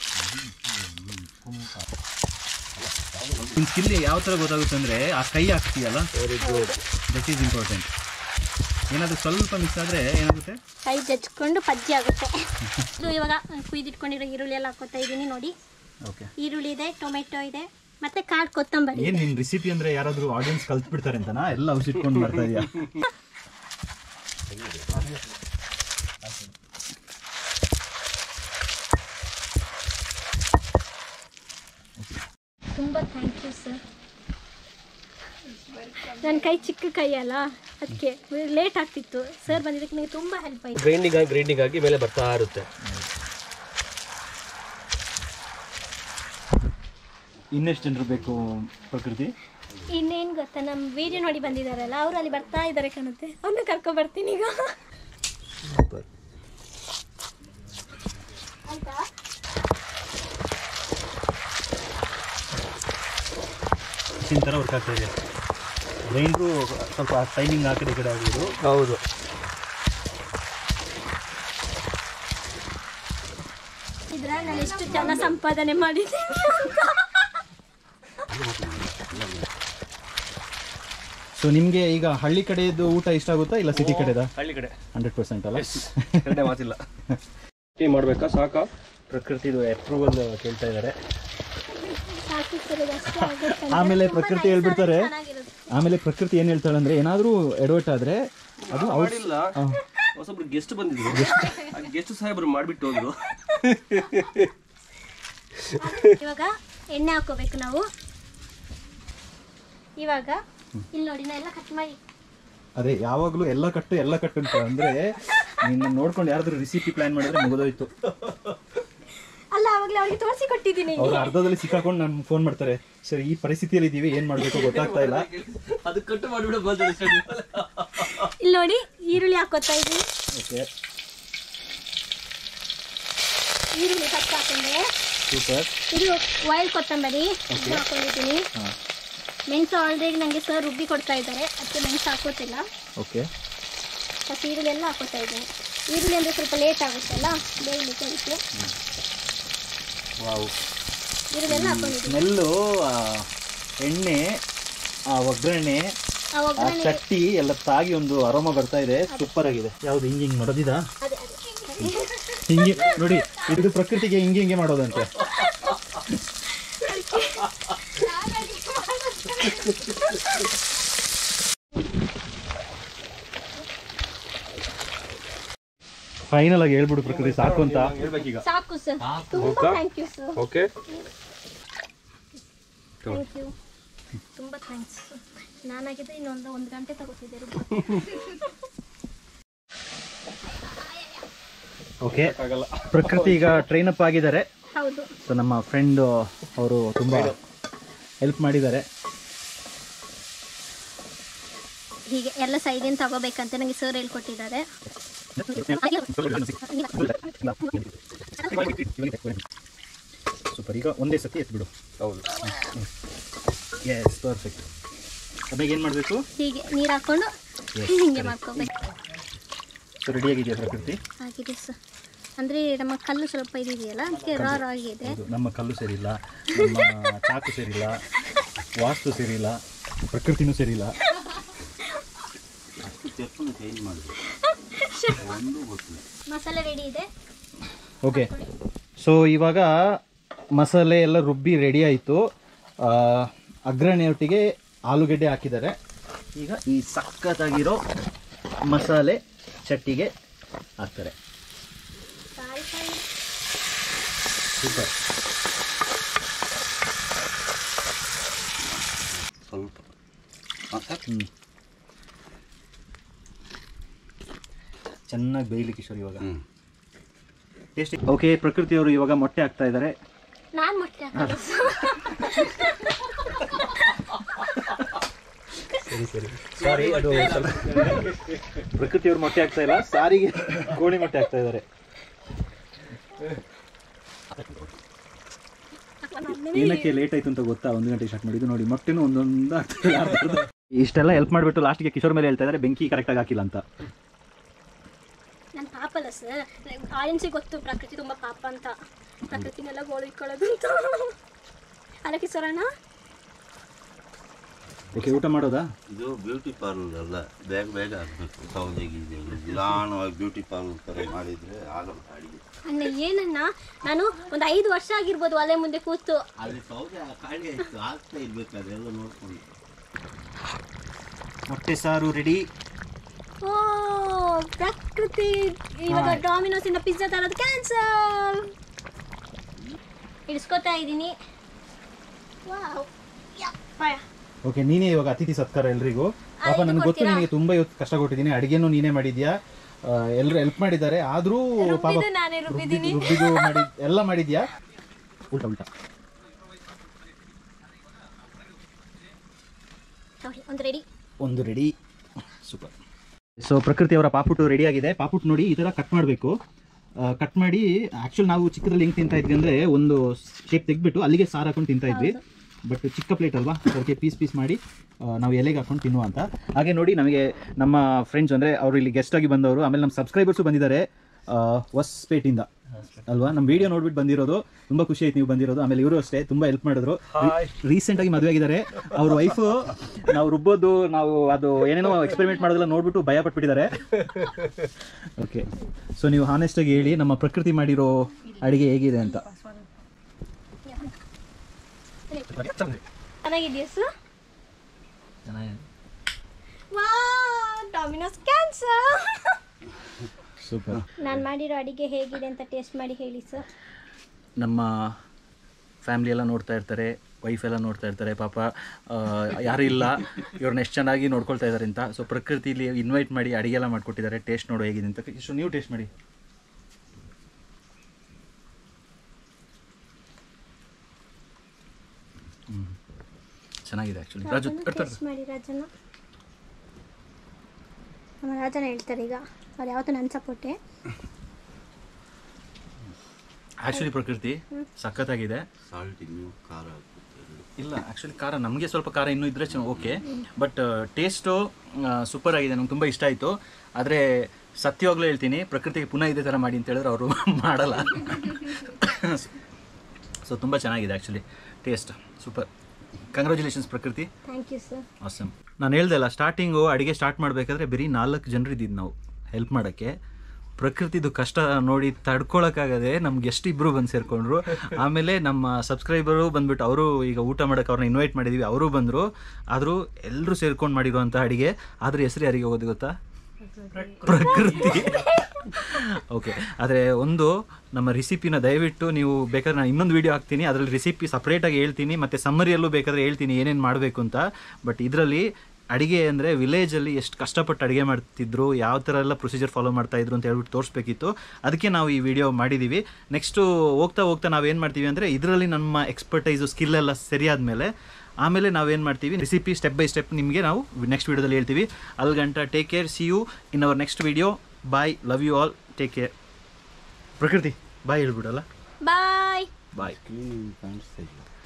ನಿನ್ನ ಸ್ಕಿಲ್ ಯಾವ ಥರ ಗೊತ್ತಾಗುತ್ತೆ ಅಂದರೆ ಆ ಕೈ ಹಾಕ್ತೀಯಲ್ಲ very good that is important ಏನಾದರೂ ಸ್ವಲ್ಪ ಮಿಸ್ ಆದರೆ ಏನಾಗುತ್ತೆ ಕೈ ಜಜ್ಕೊಂಡು ಪಜ್ಜಿ ಆಗುತ್ತೆ ಇದು ಇವಾಗ ಕುಯ್ದಿಟ್ಕೊಂಡಿರೋ ಈರುಳ್ಳಿ ಎಲ್ಲ ಹಾಕೋತಾ ಇದ್ದೀನಿ ನೋಡಿ ಓಕೆ ಈರುಳ್ಳಿ ಇದೆ ಟೊಮೆಟೊ ಇದೆ ಮತ್ತೆ ಕಾಳು ಕೊತ್ತಂಬರಿ ಏನು ನಿನ್ನ ರೆಸಿಪಿ ಅಂದರೆ ಯಾರಾದರೂ ಆಡಿಯನ್ಸ್ ಕಲ್ತ್ಬಿಡ್ತಾರೆ ಅಂತನಾ ಎಲ್ಲ ಔಷಿಟ್ಕೊಂಡು ಬರ್ತಾ ಇದೆಯಾ ತುಂಬ ಥ್ಯಾಂಕ್ ಯು ಸರ್ ನನ್ನ ಕೈ ಚಿಕ್ಕ ಕೈ ಅಲ್ಲ ಅದಕ್ಕೆ ಲೇಟ್ ಆಗ್ತಿತ್ತು ಸರ್ ಬಂದಿದ್ದಕ್ಕೆ ನನಗೆ ತುಂಬ ಹೆಲ್ಪ್ ಆಯಿತು ಗ್ರೈಂಡಿಂಗ್ ಆಗಿ ಗ್ರೈಂಡಿಂಗ್ ಆಗಿ ಮೇಲೆ ಬರ್ತಾ ಇರುತ್ತೆ ಇನ್ನೆಷ್ಟು ಜನರು ಬೇಕು ಪ್ರಕೃತಿ ಇನ್ನೇನು ಗೊತ್ತಾ ನಮ್ಮ ವಿಡಿಯೋ ನೋಡಿ ಬಂದಿದ್ದಾರಲ್ಲ ಅವರು ಅಲ್ಲಿ ಬರ್ತಾ ಇದ್ದಾರೆ ಕಾಣುತ್ತೆ ಅವ್ರನ್ನ ಕರ್ಕೊಂಡು ಬರ್ತೀನಿ ಈಗ ಆಯ್ತಾ ಮಿಷಿನ್ ಥರ ವರ್ಕ್ ಆಗ್ತಾ ಇದೆ ಗ್ರೈಂಡ್ರು ಸ್ವಲ್ಪ ಟೈಮಿಂಗ್ ಆ ಕಡೆ ಈ ಕಡೆ ಆಗೋದು ಹೌದು ಇದ್ರ ನಾನು ಎಷ್ಟು ಜನ ಸಂಪಾದನೆ ಮಾಡಿದ್ದೀನಿ ಸೊ ನಿಮಗೆ ಈಗ ಹಳ್ಳಿ ಕಡೆದು ಊಟ ಇಷ್ಟ ಆಗುತ್ತಾ ಇಲ್ಲ ಸಿಟಿ ಕಡೆದ ಹಳ್ಳಿ ಕಡೆ ಹಂಡ್ರೆಡ್ ಪರ್ಸೆಂಟ್ ಅಲ್ಲ ಎರಡೇ ಮಾತಿಲ್ಲ ಟೀ ಮಾಡ್ಬೇಕಾ ಸಾಕಾ ಪ್ರಕೃತಿದು ಅಪ್ರೂವಲ್ ಕೇಳ್ತಾ ಇದ್ದಾರೆ ಸಾಕು ಸರ್ ಇದು ಅಷ್ಟೇ ಆಗುತ್ತೆ ಆಮೇಲೆ ತುಂಬಾ ಪ್ರಕೃತಿ nice ಹೇಳ್ಬಿಡ್ತಾರೆ ಆಗಿ ಚೆನ್ನಾಗಿರುತ್ತೆ. ಆಮೇಲೆ ಪ್ರಕೃತಿ ಏನು ಹೇಳ್ತಾಳೆ ಅಂದ್ರೆ ಏನಾದರೂ ಎಡವಟ್ಟಾದ್ರೆ ಅದು ಔಟ್ ಮಾಡಿಲ್ಲ ಹೊಸಬ್ರು ಗೆಸ್ಟ್ ಬಂದಿದ್ರು ಆ ಗೆಸ್ಟ್ ಸಾಹೇಬ್ರು ಮಾಡ್ಬಿಟ್ಟು ಹೋದ್ರು ಇವಾಗ ಎಣ್ಣೆ ಹಾಕೋಬೇಕು ನಾವು ಇವಾಗ ಇಲ್ಲಿ ನೋಡಿ ನಾ ಎಲ್ಲ ಕಟ್ ಮಾಡಿ ಅದೇ ಯಾವಾಗಲೂ ಎಲ್ಲ ಕಟ್ಟು ಎಲ್ಲ ಕಟ್ಟು ಅಂತ ಅಂದ್ರೆ ನಿನ್ನ ನೋಡ್ಕೊಂಡು ಯಾರಾದ್ರೂ ರೆಸಿಪಿ ಪ್ಲಾನ್ ಮಾಡಿದ್ರೆ ಮುಗಿದೋಯ್ತು ಅಲ್ಲ ಅವಾಗಲೇ ಅವ್ರಿಗೆ ತೋರಿಸಿ ಕೊಟ್ಟಿದ್ದೀನಿ ಅವ್ರು ಅರ್ಧದಲ್ಲಿ ಸಿಕ್ಕಾಕೊಂಡು ನಮ್ಗೆ ಫೋನ್ ಮಾಡ್ತಾರೆ ಸರ್ ಈ ಪರಿಸ್ಥಿತಿಯಲ್ಲಿ ಇದೀವಿ ಏನ್ ಮಾಡ್ಬೇಕು ಗೊತ್ತಾಗ್ತಾ ಇಲ್ಲ ಅದು ಕಟ್ಟು ಮಾಡಿಬಿಡೋ ಬಂದ ಇಲ್ಲಿ ನೋಡಿ ಈರುಳ್ಳಿ ಹಾಕೋತಾ ಇದ್ದೀನಿ ಓಕೆ ಈರುಳ್ಳಿ ಕಟ್ ಹಾಕೊಂಡೆ ಸೂಪರ್ ಇದು ವೈಲ್ಡ್ ಕೊತ್ತಂಬರಿ ಇದು ಹಾಕೊಂಡಿದ್ದೀನಿ ಹಾಂ ಮೆಣಸು ಆಲ್ರೆಡಿ ನನಗೆ ಸರ್ ರುಬ್ಬಿ ಕೊಡ್ತಾ ಇದ್ದಾರೆ ಅದಕ್ಕೆ ಮೆಣಸು ಹಾಕೋತಿಲ್ಲ ಓಕೆ ಫಸ್ಟ್ ಈರುಳ್ಳಿ ಎಲ್ಲ ಹಾಕೋತಾ ಇದ್ದೀನಿ ಈರುಳ್ಳಿ ಅಂದರೆ ಸ್ವಲ್ಪ ಲೇಟ್ ಆಗುತ್ತಲ್ಲ ಬೇಯಲಿಕ್ಕೆ ಅದಕ್ಕೆ ವಾವ್ ಈರುಳ್ಳಿ ಎಲ್ಲ ಹಾಕೊಂಡಿದ್ದೀನಿ ಸ್ಮೆಲ್ಲು ಎಣ್ಣೆ ಆ ಒಗ್ಗರಣೆ ಆ ಆ ಒಗ್ಗರಣೆ ಚಟ್ಟಿ ಎಲ್ಲ ತಾಗಿ ಒಂದು ಅರೋಮ ಬರ್ತಾ ಇದೆ ಸೂಪರ್ ಆಗಿದೆ ಯಾವ್ದು ಹಿಂಗೆ ಹಿಂಗೆ ಮಾಡೋದಿದ ಅದೇ ಅದೇ ಹಿಂಗೆ ನೋಡಿ ಇದು ಪ್ರಕೃತಿಗೆ ಹಿಂಗೆ ಹಿಂಗೆ ಮಾಡೋದಂತೆ ಫೈನಲ್ ಆಗಿ ಹೇಳ್ಬಿಡು ಪ್ರಕೃತಿ ಸಾಕು ಅಂತ ಹೇಳ್ಬೇಕೀಗ ಸಾಕು ಸರ್ ತುಂಬ ಹೌದಾ? Thank you sir okay thank you ತುಂಬ ಥ್ಯಾಂಕ್ಸ್ ನಾನಾಗಿದ್ದರೆ ಇನ್ನೊಂದು ಒಂದು ಗಂಟೆ ತಗೋತಿದ್ದೆ ರುಬ್ಬಿ. ಓಕೆ ಪ್ರಕೃತಿ ಈಗ ಟ್ರೈನ್ ಅಪ್ ಆಗಿದ್ದಾರೆ ಹೌದು ಸೊ ನಮ್ಮ ಫ್ರೆಂಡ್ ಅವರು ತುಂಬಾ ಹೆಲ್ಪ್ ಮಾಡಿದ್ದಾರೆ ಹೀಗೆ ಎಲ್ಲ ಸೈಡಿಂದ ತಗೋಬೇಕಂತ ನನಗೆ ಸರ್ ಹೇಳ್ಕೊಟ್ಟಿದ್ದಾರೆ ಸೂಪರ್ ಈಗ ಒಂದೇ ಸತಿ ಎತ್ಬಿಡು ಹೌದು ಎಸ್ ಪರ್ಫೆಕ್ಟ್ ಅದಾಗ ಏನು ಮಾಡಬೇಕು ಹೀಗೆ ನೀರು ಹಾಕೊಂಡು ಹಿಂಗೆ ಮಾಡ್ಕೋಬೇಕು ಸೊ ರೆಡಿಯಾಗಿದೆಯಾ ಪ್ರಕೃತಿ ಆಗಿದೆ ಸರ್ ಅಂದರೆ ನಮ್ಮ ಕಲ್ಲು ಸ್ವಲ್ಪ ಇದೆಯಲ್ಲ ಅದಕ್ಕೆ ರಾ ರಾ ಆಗಿದೆ ಹೌದು ನಮ್ಮ ಕಲ್ಲು ಸೇರಿಲ್ಲ ನಮ್ಮ ಚಾಕು ಸೇರಿಲ್ಲ ವಾಸ್ತು ಸೇರಿಲ್ಲ ಪ್ರಕೃತಿನೂ ಸೇರಿಲ್ಲ ಸ್ಟೆಪ್ಪನ್ನು ಚೇಂಜ್ ಮಾಡಬೇಕು ಒಂದು ಗೊತ್ತಿಲ್ಲ ಮಸಾಲೆ ರೆಡಿ ಇದೆ ಓಕೆ ಸೊ ಇವಾಗ ಮಸಾಲೆ ಎಲ್ಲ ರುಬ್ಬಿ ರೆಡಿ ಆಯಿತು ಅಗ್ರಣೆಯೊಟ್ಟಿಗೆ ಆಲೂಗೆಡ್ಡೆ ಹಾಕಿದ್ದಾರೆ ಈಗ ಈ ಸಖತ್ತಾಗಿರೋ ಮಸಾಲೆ ಚಟ್ಟಿಗೆ ಹಾಕ್ತಾರೆ ಸಾರಿ ಸಾರಿ ಸೂಪರ್ ಸ್ವಲ್ಪ ಹಾಂ ಸಾಕು ಹ್ಞೂ ಚೆನ್ನಾಗಿ ಬೇಯಲಿಕ್ಕೆ ಶುರು ಇವಾಗ ಹ್ಞೂ ಟೇಸ್ಟ್ ಓಕೆ ಪ್ರಕೃತಿಯವರು ಇವಾಗ ಮೊಟ್ಟೆ ಹಾಕ್ತಾ ಇದ್ದಾರೆ ನಾನು ಮೊಟ್ಟೆ ಹಾಕೋದು ಸರಿ ಸರಿ ಸಾರಿ ಅದು ಸ್ವಲ್ಪ ಪ್ರಕೃತಿಯವರು ಮೊಟ್ಟೆ ಹಾಕ್ತಾ ಇಲ್ಲ ಸಾರಿಗೆ ಕೋಳಿ ಮೊಟ್ಟೆ ಹಾಕ್ತಾ ಇದ್ದಾರೆ ಏನಕ್ಕೆ ಲೇಟ್ ಆಯ್ತು ಅಂತ ಗೊತ್ತಾ ಒಂದು ಗಂಟೆ ಸ್ಟಾರ್ಟ್ ಮಾಡಿದ್ದು ನೋಡಿ ಮೊಟ್ಟೆನೂ ಒಂದೊಂದು ಆಗ್ತದೆ ಅರ್ಧ ಅರ್ಧ. ಇಷ್ಟೆಲ್ಲ ಹೆಲ್ಪ್ ಮಾಡಿಬಿಟ್ಟು ಲಾಸ್ಟ್ಗೆ ಕಿಶೋರ್ ಮೇಲೆ ಹೇಳ್ತಾ ಇದ್ದಾರೆ ಬೆಂಕಿ ಕರೆಕ್ಟಾಗಿ ಹಾಕಿಲ್ಲ ಅಂತ ನನ್ನ ಪಾಪ ಅಲ್ಲ ಸರ್ ಆಯನ್ಸಿಗೆ ಗೊತ್ತು ಪ್ರಕೃತಿ ತುಂಬ ಪಾಪ ಅಂತ ಪ್ರಕೃತಿನೆಲ್ಲ ಗೋಳು ಇಟ್ಕೊಳ್ಳೋದು ಅಂತ ಅದಕ್ಕೆ ಸರಣ ಓಕೆ ಊಟ ಮಾಡೋದಾ ಇದು ಬ್ಯೂಟಿ ಪಾರ್ಲರ್ ಅಲ್ಲ ಬೇಗ ಬೇಗ ಆಗಬೇಕು ಸೌದೆ ಗೀಜೆ ನಿಧಾನವಾಗಿ ಬ್ಯೂಟಿ ಪಾರ್ಲರ್ ಥರ ಮಾಡಿದರೆ ಆಗಲ್ಲ ಅಡಿಗೆ ಅಣ್ಣ ಏನಣ್ಣ ನಾನು ಒಂದು ಐದು ವರ್ಷ ಆಗಿರ್ಬೋದು ಒಲೆ ಮುಂದೆ ಕೂತು ಅಲ್ಲಿ ಸೌದೆ ಕಾಳಿ ಆಯಿತು ಆಗ್ತಾ ಇರ್ಬೇಕು ಅದೆಲ್ಲ ನೋಡ್ಕೊಂಡು ಮೊಟ್ಟೆ ಸಾರು ರೆಡಿ ಓ ಪ್ರಕೃತಿ ಇವಾಗ ಡಾಮಿನೋಸ್ ಇಂದ ಪಿಜ್ಜಾ ತರೋದು ಕ್ಯಾನ್ಸಲ್ ಇಡಿಸ್ಕೊತಾ ಇದ್ದೀನಿ ವಾವ್ ಯಪ್ಪ. ಓಕೆ ನೀನೇ ಇವಾಗ ಅತಿಥಿ ಸತ್ಕಾರ ಎಲ್ರಿಗೂ ಪಾಪ ಇದು ನನಗೆ ಗೊತ್ತು ಕೊಡ್ತೀರಾ? ನಿನಗೆ ತುಂಬಾ ಇವತ್ತು ಕಷ್ಟ ಕೊಟ್ಟಿದ್ದೀನಿ ಅಡಿಗೆನೂ ನೀನೇ ಮಾಡಿದ್ಯಾ ಎಲ್ಲರೂ ಹೆಲ್ಪ್ ಮಾಡಿದ್ದಾರೆ ಆದರೂ ಪಾಪ ರುಬ್ಬಿದ್ದು ನಾನೇ ರುಬ್ಬಿದ್ದೀನಿ ರುಬ್ಬಿದ್ದು ಮಾಡಿ ಎಲ್ಲ ಮಾಡಿದ್ಯಾ ಉಲ್ಟಾ ಉಲ್ಟಾ ನೋಡಿ ಒಂದು ರೆಡಿ ಒಂದು ರೆಡಿ ಸೂಪರ್ ಸೊ ಪ್ರಕೃತಿ ಅವರ ಪಾಪುಟ್ಟು ರೆಡಿ ಆಗಿದೆ ಪಾಪುಟ್ ನೋಡಿ ಈ ಥರ ಕಟ್ ಮಾಡಬೇಕು ಕಟ್ ಮಾಡಿ ಆ್ಯಕ್ಚುಲಿ ನಾವು ಚಿಕ್ಕದಲ್ಲಿ ಹೆಂಗೆ ತಿಂತಾ ಇದ್ವಿ ಅಂದರೆ ಒಂದು ಶೇಪ್ ತೆಗ್ಬಿಟ್ಟು ಅಲ್ಲಿಗೆ ಸಾರು ಹಾಕೊಂಡು ತಿಂತಾ ಇದ್ವಿ ಬಟ್ ಚಿಕ್ಕ ಪ್ಲೇಟ್ ಅಲ್ವಾ ಅದಕ್ಕೆ ಪೀಸ್ ಪೀಸ್ ಮಾಡಿ ಆ, ನಾವು ಎಲೆಗೆ ಹಾಕೊಂಡು ತಿನ್ನುವ ಅಂತ ಹಾಗೆ ನೋಡಿ ನಮಗೆ ನಮ್ಮ ಫ್ರೆಂಡ್ಸ್ ಅಂದರೆ ಅವರು ಇಲ್ಲಿ ಗೆಸ್ಟ್ ಆಗಿ ಬಂದವರು ಆಮೇಲೆ ನಮ್ಮ ಸಬ್ಸ್ಕ್ರೈಬರ್ಸು ಬಂದಿದ್ದಾರೆ ಆ, ಹೊಸಪೇಟಿಂದ ಅಲ್ವಾ ನಮ್ಮ ವಿಡಿಯೋ ನೋಡ್ಬಿಟ್ಟು ಬಂದಿರೋದು ತುಂಬ ಖುಷಿ ಆಯ್ತು ನೀವು ಬಂದಿರೋದು ಆಮೇಲೆ ಇವರು ಅಷ್ಟೇ ತುಂಬ ಹೆಲ್ಪ್ ಮಾಡಿದ್ರು ರೀಸೆಂಟ್ ಆಗಿ ಮದುವೆ ಆಗಿದ್ದಾರೆ ಅವ್ರ ವೈಫು ನಾವು ರುಬ್ಬೋದು ನಾವು ಅದು ಏನೇನೋ ಎಕ್ಸ್ಪೆರಿಮೆಂಟ್ ಮಾಡೋದೆಲ್ಲ ನೋಡ್ಬಿಟ್ಟು ಭಯ ಪಟ್ಬಿಟ್ಟಿದ್ದಾರೆ ಓಕೆ ಸೊ ನೀವು ಹಾನೆಸ್ಟ್ ಆಗಿ ಹೇಳಿ ನಮ್ಮ ಪ್ರಕೃತಿ ಮಾಡಿರೋ ಅಡಿಗೆ ಹೇಗಿದೆ ಅಂತ ಚೆನ್ನಾಗಿದೆಯಾ ಸರ್ ವಾ ಡಾಮಿನೋಸ್ ಕ್ಯಾನ್ಸರ್ ಸೂಪರ್ ನಾನು ಮಾಡಿರೋ ಅಡಿಗೆ ಹೇಗಿದೆ ಅಂತ ಟೇಸ್ಟ್ ಮಾಡಿ ಹೇಳಿ ಸರ್ ನಮ್ಮ ಫ್ಯಾಮ್ಲಿ ಎಲ್ಲ ನೋಡ್ತಾ ಇರ್ತಾರೆ ವೈಫ್ ಎಲ್ಲ ನೋಡ್ತಾ ಇರ್ತಾರೆ ಪಾಪ ಆ, ಯಾರೂ ಇಲ್ಲ ಇವ್ರನ್ನ ಎಷ್ಟು ಚೆನ್ನಾಗಿ ನೋಡ್ಕೊಳ್ತಾ ಇದ್ದಾರೆ ಅಂತ ಸೊ ಪ್ರಕೃತಿಲಿ ಇನ್ವೈಟ್ ಮಾಡಿ ಅಡಿಗೆ ಎಲ್ಲ ಮಾಡ್ಕೊಟ್ಟಿದ್ದಾರೆ ಟೇಸ್ಟ್ ನೋಡೋ ಹೇಗಿದೆ ಅಂತ ಇಷ್ಟು ನೀವು ಟೇಸ್ಟ್ ಮಾಡಿ ಹ್ಮ್. ಚೆನ್ನಾಗಿದೆ ಆ್ಯಕ್ಚುಲಿ ರಾಜು ತಡ್ತಾರೆ ಟೇಸ್ಟ್ ಮಾಡಿ ರಾಜನ ನಮ್ಮ ರಾಜನ ಹೇಳ್ತಾರೆ ಈಗ ಅವ್ರು ಯಾವತ್ತೂ ನನ್ನ ಸಪೋರ್ಟೆ ಆ್ಯಕ್ಚುಲಿ ಪ್ರಕೃತಿ ಸಖತ್ತಾಗಿದೆ ಸಾಲ್ಟ್ ಇನ್ನೂ ಖಾರ ಹಾಕ್ಬಿಟ್ಟು ಇಲ್ಲ ಆ್ಯಕ್ಚುಲಿ ಖಾರ ನಮಗೆ ಸ್ವಲ್ಪ ಖಾರ ಇನ್ನೂ ಇದ್ರೆ ಓಕೆ ಬಟ್ ಟೇಸ್ಟು ಸೂಪರ್ ಆಗಿದೆ ನಂಗೆ ತುಂಬ ಇಷ್ಟ ಆಯಿತು ಆದರೆ ಸತ್ಯವಾಗ್ಲೂ ಹೇಳ್ತೀನಿ ಪ್ರಕೃತಿಗೆ ಪುನಃ ಇದೇ ಥರ ಮಾಡಿ ಅಂತ ಹೇಳಿದ್ರೆ ಅವರು ಮಾಡಲ್ಲ ಸೊ ತುಂಬ ಚೆನ್ನಾಗಿದೆ actually taste super congratulations Prakruthi thank you sir awesome ನಾನು ಹೇಳ್ದೆ ಅಲ್ಲ ಸ್ಟಾರ್ಟಿಂಗು ಅಡುಗೆ ಸ್ಟಾರ್ಟ್ ಮಾಡಬೇಕಾದ್ರೆ ಬರೀ ನಾಲ್ಕು ಜನರು ಇದ್ದಿದ್ದು ನಾವು ಹೆಲ್ಪ್ ಮಾಡೋಕ್ಕೆ ಪ್ರಕೃತಿದು ಕಷ್ಟ ನೋಡಿ ತಡ್ಕೊಳಕ್ಕಾಗದೆ ನಮ್ಗೆ ಎಷ್ಟು ಇಬ್ಬರು ಬಂದು ಸೇರಿಕೊಂಡ್ರು ಆಮೇಲೆ ನಮ್ಮ ಸಬ್ಸ್ಕ್ರೈಬರು ಬಂದ್ಬಿಟ್ಟು ಅವರು ಈಗ ಊಟ ಮಾಡೋಕ್ಕೆ ಅವ್ರನ್ನ ಇನ್ವೈಟ್ ಮಾಡಿದ್ದೀವಿ ಅವರು ಬಂದರು ಆದರೂ ಎಲ್ಲರೂ ಸೇರ್ಕೊಂಡು ಮಾಡಿರುವಂಥ ಅಡುಗೆ ಆದ್ರೆ ಹೆಸರು ಯಾರಿಗೆ ಹೋಗೋದು ಗೊತ್ತಾ ಪ್ರಕೃತಿ ಓಕೆ ಆದರೆ ಒಂದು ನಮ್ಮ ರೆಸಿಪಿನ ದಯವಿಟ್ಟು ನೀವು ಬೇಕಾದ್ರೆ ನಾನು ಇನ್ನೊಂದು ವಿಡಿಯೋ ಹಾಕ್ತೀನಿ ಅದರಲ್ಲಿ ರೆಸಿಪಿ ಸಪ್ರೇಟಾಗಿ ಹೇಳ್ತೀನಿ ಮತ್ತು ಸಮ್ಮರಿಯಲ್ಲೂ ಬೇಕಾದ್ರೆ ಹೇಳ್ತೀನಿ ಏನೇನು ಮಾಡಬೇಕು ಅಂತ ಬಟ್ ಇದರಲ್ಲಿ ಅಡುಗೆ ಅಂದರೆ ವಿಲೇಜಲ್ಲಿ ಎಷ್ಟು ಕಷ್ಟಪಟ್ಟು ಅಡುಗೆ ಮಾಡ್ತಿದ್ರು ಯಾವ ಥರ ಎಲ್ಲ ಪ್ರೊಸೀಜರ್ ಫಾಲೋ ಮಾಡ್ತಾ ಇದ್ರು ಅಂತ ಹೇಳ್ಬಿಟ್ಟು ತೋರಿಸ್ಬೇಕಿತ್ತು ಅದಕ್ಕೆ ನಾವು ಈ ವಿಡಿಯೋ ಮಾಡಿದ್ದೀವಿ ನೆಕ್ಸ್ಟು ಹೋಗ್ತಾ ಹೋಗ್ತಾ ನಾವೇನು ಮಾಡ್ತೀವಿ ಅಂದರೆ ಇದರಲ್ಲಿ ನಮ್ಮ ಎಕ್ಸ್ಪರ್ಟೈಸು ಸ್ಕಿಲ್ ಎಲ್ಲ ಸರಿಯಾದ ಮೇಲೆ ಆಮೇಲೆ ನಾವೇನು ಮಾಡ್ತೀವಿ ರೆಸಿಪಿ ಸ್ಟೆಪ್ ಬೈ ಸ್ಟೆಪ್ ನಿಮಗೆ ನಾವು ನೆಕ್ಸ್ಟ್ ವಿಡಿಯೋದಲ್ಲಿ ಹೇಳ್ತೀವಿ ಅಲ್ಲಿ ಗಂಟ take care see you in our next video bye love you all take care Prakruthi bye ಹೇಳ್ಬಿಡಲ್ಲ bye bye clean ಕಾಣಿಸ್ತಾ ಇಲ್ಲ